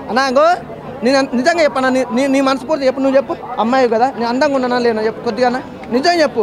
అన్నా అంగో నేను నిజంగా చెప్పన్నా నీ నీ- నీ మనస్ఫూర్తి చెప్పు నువ్వు చెప్పు అమ్మాయి కదా నేను అందంగా ఉన్నానా లేనా చెప్పు కొద్దిగా నిజంగా చెప్పు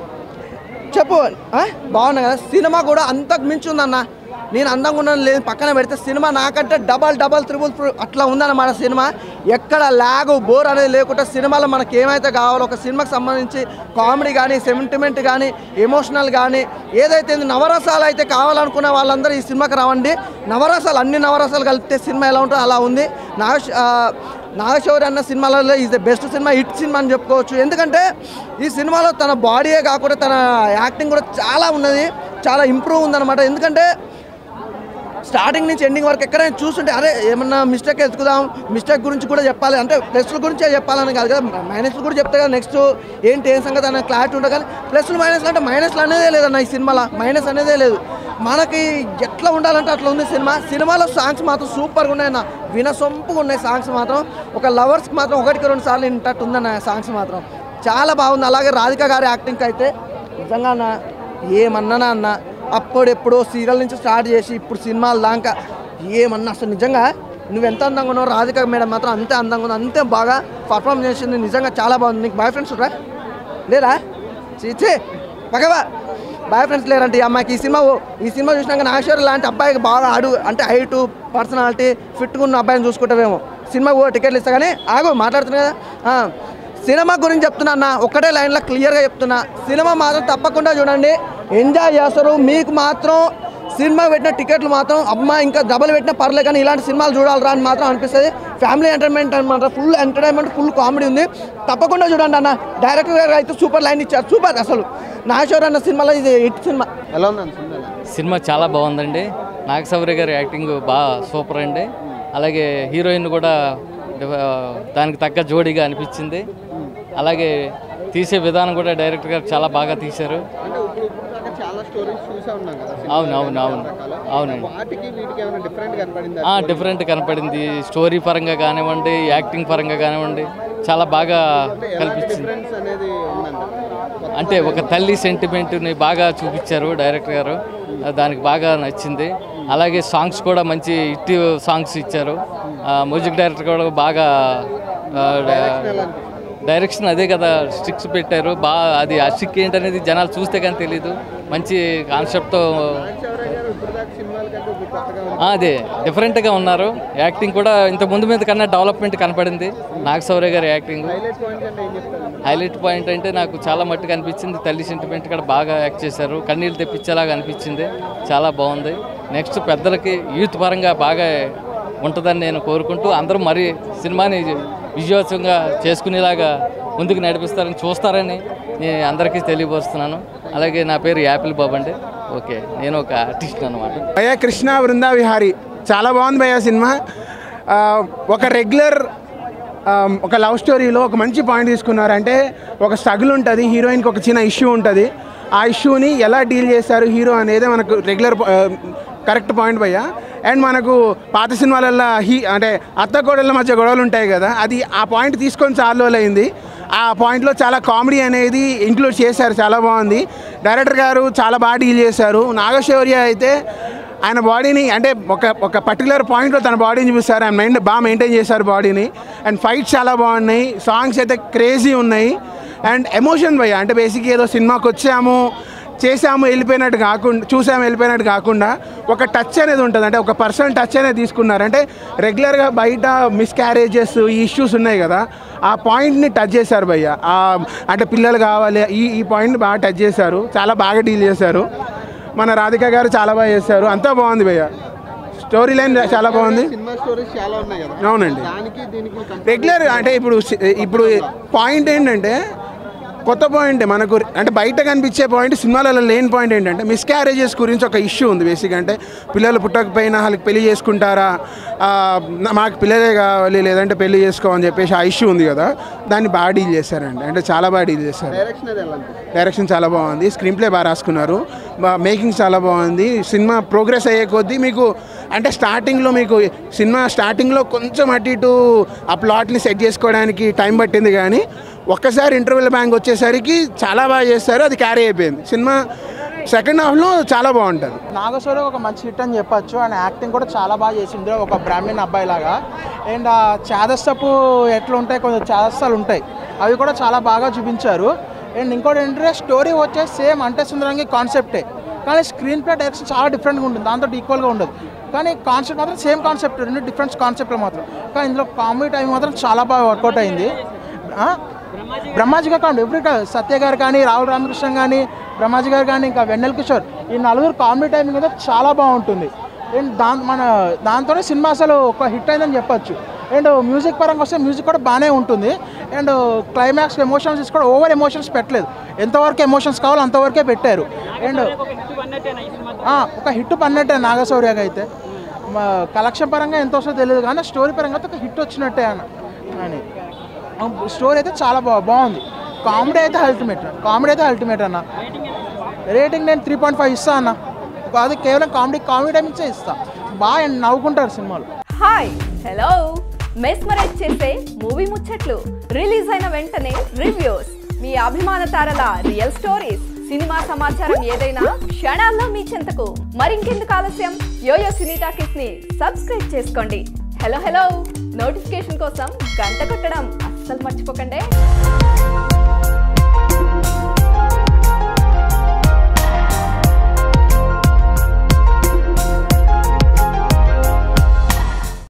చెప్పు ఆ? బాగున్నా కదా సినిమా కూడా అంతకు మించి ఉందన్న నేను అందంగా ఉన్నాను లేదు పక్కన పెడితే సినిమా నాకంటే డబల్ డబల్ త్రిబుల్ అట్లా ఉందన్నమాట సినిమా ఎక్కడ లాగు బోర్ అనేది లేకుండా సినిమాలో మనకి ఏమైతే కావాలో ఒక సినిమాకి సంబంధించి కామెడీ కానీ సెంటిమెంట్ కానీ ఎమోషనల్ కానీ ఏదైతే ఉంది, నవరసాలు అయితే కావాలనుకున్న వాళ్ళందరూ ఈ సినిమాకి రావండి నవరసాలు అన్ని నవరసాలు కలిపితే సినిమా ఎలా ఉంటుందో అలా ఉంది నా నాగశౌరి అన్న సినిమాలలో ఈజ్ ద బెస్ట్ సినిమా హిట్ సినిమా అని చెప్పుకోవచ్చు ఎందుకంటే ఈ సినిమాలో తన బాడీయే కాకుండా తన యాక్టింగ్ కూడా చాలా ఉన్నది చాలా ఇంప్రూవ్ ఉందన్నమాట ఎందుకంటే స్టార్టింగ్ నుంచి ఎండింగ్ వరకు ఎక్కడైనా చూస్తుంటే అరే ఏమన్నా మిస్టేక్ ఎత్తుకుదాం మిస్టేక్ గురించి కూడా చెప్పాలి అంటే ప్లస్ల గురించే చెప్పాలని కాదు కదా మైనస్లు కూడా చెప్తే కదా నెక్స్ట్ ఏంటి ఏం సంగతి అనే క్లారిటీ ఉంటుంది కానీ ప్లస్లు మైనస్లు అంటే మైనస్లు అనేదే లేదన్న ఈ సినిమాలో మైనస్ అనేదే లేదు మనకి ఎట్లా ఉండాలంటే అట్లా ఉంది సినిమా సినిమాలో సాంగ్స్ మాత్రం సూపర్గా ఉన్నాయన్న వినసొంపుగా ఉన్నాయి సాంగ్స్ మాత్రం ఒక లవర్స్కి మాత్రం ఒకటికి రెండు సార్లు వింటట్టు ఉందన్న సాంగ్స్ మాత్రం చాలా బాగుంది అలాగే రాధిక గారి యాక్టింగ్కి అయితే నిజంగా అన్న ఏమన్నానా అన్న అప్పుడెప్పుడో సీరియల్ నుంచి స్టార్ట్ చేసి ఇప్పుడు సినిమాల దాకా ఏమన్నా అసలు నిజంగా నువ్వు ఎంత అందంగా ఉన్నావు రాధిక మేడం మాత్రం అంతే అందంగా ఉంది అంతే బాగా పర్ఫామ్ చేసింది నిజంగా చాలా బాగుంది నీకు బాయ్ ఫ్రెండ్స్ రా లేరా చీచే పగవా బాయ్ ఫ్రెండ్స్ లేరంటే ఈ అమ్మాయికి ఈ సినిమా ఓ- ఈ సినిమా చూసినాక నాగేశ్వర్ లాంటి అబ్బాయికి బాగా ఆడు అంటే హైట్ పర్సనాలిటీ ఫిట్గా ఉన్న అబ్బాయిని చూసుకుంటావేమో సినిమా ఓ టికెట్లు ఇస్తా కానీ ఆగు మాట్లాడుతున్నా కదా ఆ. సినిమా గురించి చెప్తున్నా అన్న ఒకటే లైన్లో క్లియర్గా చెప్తున్నా సినిమా మాత్రం తప్పకుండా చూడండి ఎంజాయ్ చేస్తారు మీకు మాత్రం సినిమా పెట్టిన టికెట్లు మాత్రం అమ్మ ఇంకా డబల్ పెట్టినా పర్లేదు కానీ ఇలాంటి సినిమాలు చూడాలరా అని మాత్రం అనిపిస్తుంది ఫ్యామిలీ ఎంటర్టైన్మెంట్ అనమాట ఫుల్ ఎంటర్టైన్మెంట్ ఫుల్ కామెడీ ఉంది తప్పకుండా చూడండి అన్న డైరెక్టర్ గారు అయితే సూపర్ లైన్ ఇచ్చారు సూపర్ అసలు నాగేశ్వర్ అన్న సినిమాలో ఇది హిట్ సినిమా ఎలా ఉంది సినిమా సినిమా చాలా బాగుందండి నాగశౌర్య గారి యాక్టింగ్ బాగా సూపర్ అండి అలాగే హీరోయిన్ కూడా ఆ, దానికి తగ్గ జోడీగా అనిపించింది అలాగే తీసే విధానం కూడా డైరెక్టర్ గారు చాలా బాగా తీశారు అంటే ఇప్పుడు ఇప్పుడు దాకా చాలా స్టోరీస్ చూసే ఉన్నాం కదా అవును అవును అవును అవునండి వాటికి వీటికి ఏమైనా డిఫరెంట్ కనపడింది ఆ, డిఫరెంట్ కనిపడింది స్టోరీ పరంగా కానివ్వండి యాక్టింగ్ పరంగా కానివ్వండి చాలా బాగా కల్పించింది డిఫరెన్స్ అనేది ఉందండి అంటే ఒక తల్లి సెంటిమెంట్ని బాగా చూపించారు డైరెక్టర్ గారు దానికి బాగా నచ్చింది అలాగే సాంగ్స్ కూడా మంచి హిట్ సాంగ్స్ ఇచ్చారు ఆ, మ్యూజిక్ డైరెక్టర్ కూడా బాగా ఆ, డైరెక్షన్ అదే కదా స్టిక్స్ పెట్టారు బాగా అది ఆ స్టిక్ ఏంటనేది జనాలు చూస్తే కానీ తెలియదు మంచి కాన్సెప్ట్తో శివరాజ్ గారు ఇప్పుడు దాకా సినిమాల కంటే ఇప్పుడు కొత్తగా ఉంది ఆ, అదే డిఫరెంట్గా ఉన్నారు యాక్టింగ్ కూడా ఇంత ముందు మీద కన్నా డెవలప్మెంట్ కనపడింది నాగశౌర్య గారి యాక్టింగ్ హైలైట్ పాయింట్ అంటే ఏం చెప్తారు హైలైట్ పాయింట్ అంటే నాకు చాలా మట్టుకు అనిపించింది తల్లి సెంటిమెంట్ కూడా బాగా యాక్ట్ చేశారు కన్నీళ్ళు తెప్పించేలాగా అనిపించింది చాలా బాగుంది నెక్స్ట్ పెద్దలకి యూత్ పరంగా బాగా ఉంటుందని నేను కోరుకుంటూ అందరూ మరి సినిమాని విజయోత్సవంగా చేసుకునేలాగా ముందుకు నడిపిస్తారని చూస్తారని నేను అందరికీ తెలియపరుస్తున్నాను అలాగే నా పేరు యాపిల్ బాబు అండి ఓకే నేను ఒక ఆర్టిస్ట్ అనమాట భయ కృష్ణ బృందా విహారీ చాలా బాగుంది భయ సినిమా ఆ, ఒక రెగ్యులర్ ఆ, ఒక లవ్ స్టోరీలో ఒక మంచి పాయింట్ తీసుకున్నారు అంటే ఒక స్ట్రగుల్ ఉంటుంది హీరోయిన్కి ఒక చిన్న ఇష్యూ ఉంటుంది ఆ ఇష్యూని ఎలా డీల్ చేస్తారు హీరో అనేది మనకు రెగ్యులర్ కరెక్ట్ పాయింట్ భయ్య అండ్ మనకు పాత సినిమాలల్లో హీ అంటే అత్త కోడళ్ళ మధ్య గొడవలు ఉంటాయి కదా అది ఆ పాయింట్ తీసుకొని చాలా రోజులైంది ఆ పాయింట్లో చాలా కామెడీ అనేది ఇంక్లూడ్ చేశారు చాలా బాగుంది డైరెక్టర్ గారు చాలా బాగా డీల్ చేశారు నాగశౌర్య అయితే ఆయన బాడీని అంటే ఒక ఒక పర్టికులర్ పాయింట్లో తన బాడీని చూపిస్తారు ఆయన మైండ్ బాగా మెయింటైన్ చేశారు బాడీని అండ్ ఫైట్స్ చాలా బాగున్నాయి సాంగ్స్ అయితే క్రేజీ ఉన్నాయి అండ్ ఎమోషన్ భయ్య అంటే బేసిక్గా ఏదో సినిమాకి వచ్చాము చేసాము వెళ్ళిపోయినట్టు కాకుండా చూసాము వెళ్ళిపోయినట్టు కాకుండా ఒక టచ్ అనేది ఉంటుంది అంటే ఒక పర్సనల్ టచ్ అనేది తీసుకున్నారు అంటే రెగ్యులర్గా బయట మిస్క్యారేజెస్ ఈ ఇష్యూస్ ఉన్నాయి కదా ఆ పాయింట్ని టచ్ చేశారు భయ్య ఆ, అంటే పిల్లలు కావాలి ఈ ఈ పాయింట్ని బాగా టచ్ చేశారు చాలా బాగా డీల్ చేశారు మన రాధిక గారు చాలా బాగా చేశారు అంతా బాగుంది భయ్య స్టోరీ లైన్ చాలా బాగుంది సినిమా స్టోరీస్ చాలా ఉన్నాయి కదా అవునండి దానికి దీనికి compare రెగ్యులర్ అంటే ఇప్పుడు ఇప్పుడు పాయింట్ ఏంటంటే కొత్త పాయింట్ మనకు అంటే బయట కనిపించే పాయింట్ సినిమాలలో లేని పాయింట్ ఏంటంటే మిస్క్యారేజెస్ గురించి ఒక ఇష్యూ ఉంది బేసిక్ అంటే పిల్లలు పుట్టకపోయినా వాళ్ళకి పెళ్లి చేసుకుంటారా ఆ, నా- మాకు పిల్లలే కావాలి లేదంటే పెళ్లి చేసుకోమని చెప్పేసి ఆ ఇష్యూ ఉంది కదా దాన్ని బాగా డీల్ చేశారండి అంటే చాలా బాగా డీల్ చేశారు డైరెక్షన్ అది ఎలా అనిపిస్తుంది? డైరెక్షన్ చాలా బాగుంది స్క్రీన్ ప్లే బాగా రాసుకున్నారు మేకింగ్ చాలా బాగుంది సినిమా ప్రోగ్రెస్ అయ్యే కొద్దీ మీకు అంటే స్టార్టింగ్లో మీకు సినిమా స్టార్టింగ్లో కొంచెం అటు ఇటు ఆ ప్లాట్ని సెట్ చేసుకోవడానికి టైం పట్టింది కానీ ఒక్కసారి ఇంటర్వెల్ బ్యాంక్ వచ్చేసరికి చాలా బాగా చేస్తారు అది క్యారీ అయిపోయింది సినిమా సెకండ్ హాఫ్లో చాలా బాగుంటుంది నాగేశ్వర ఒక మంచి హిట్ అని చెప్పొచ్చు ఆయన యాక్టింగ్ కూడా చాలా బాగా చేసింది ఒక బ్రాహ్మణ్ అబ్బాయి లాగా అండ్ ఆ చాదస్తపు ఎట్లా ఉంటాయి కొంచెం చాదస్తాలు ఉంటాయి అవి కూడా చాలా బాగా చూపించారు అండ్ ఇంకోటి ఏంటంటే స్టోరీ వచ్చేసి సేమ్ అంటే సుందరంగి కాన్సెప్టే కానీ స్క్రీన్ ప్లే డైరెక్షన్ చాలా డిఫరెంట్గా ఉంటుంది దాంతో ఈక్వల్గా ఉండదు కానీ కాన్సెప్ట్ మాత్రం సేమ్ కాన్సెప్ట్ రెండు డిఫరెంట్ కాన్సెప్ట్లు మాత్రం కానీ ఇందులో కామెడీ టైం మాత్రం చాలా బాగా వర్కౌట్ అయింది ఆ? బ్రహ్మాజీ గారు కాండి ఎవ్రీ సత్య గారు కానీ రాహుల్ రామకృష్ణ కానీ బ్రహ్మాజీ గారు కానీ ఇంకా వెన్నెల్ కిషోర్ ఈ నలుగురు కామెడీ టైమింగ్ అయితే చాలా బాగుంటుంది అండ్ దాని మన దాంతోనే సినిమా అసలు ఒక హిట్ అయిందని చెప్పొచ్చు అండ్ మ్యూజిక్ పరంగా వస్తే మ్యూజిక్ కూడా బాగానే ఉంటుంది అండ్ క్లైమాక్స్ ఎమోషన్స్ కూడా ఓవర్ ఎమోషన్స్ పెట్టలేదు ఎంతవరకు ఎమోషన్స్ కావాలో అంతవరకే పెట్టారు అండ్ ఒక హిట్ పన్నట్టే నాగశౌర్యగా అయితే కలెక్షన్ పరంగా ఎంత వస్తుందో తెలియదు కానీ స్టోరీ పరంగా అయితే ఒక హిట్ వచ్చినట్టే అన్న అని స్టోరీ అయితే చాలా బా బాగుంది కామెడీ అయితే అల్టిమేట్ కామెడీ అయితే అల్టిమేట్ అన్న రేటింగ్ నేను త్రీ పాయింట్ ఫైవ్ ఇస్తా అన్న అది కేవలం కామెడీ కామెడీ టైమింగ్సే ఇస్తా బాగా నవ్వుకుంటారు సినిమాలు హాయ్ హలో మెస్మరైజ్ చేసే మూవీ ముచ్చట్లు రిలీజ్ అయిన వెంటనే రివ్యూస్ మీ అభిమాన తారల రియల్ స్టోరీస్ సినిమా సమాచారం ఏదైనా క్షణాల్లో మీ చెంతకు మరింకెందుకు ఆలస్యం యోయో సినీ టాకీస్ ని సబ్స్క్రైబ్ చేసుకోండి హలో హలో నోటిఫికేషన్ కోసం గంట కొట్టడం అస్సలు మర్చిపోకండి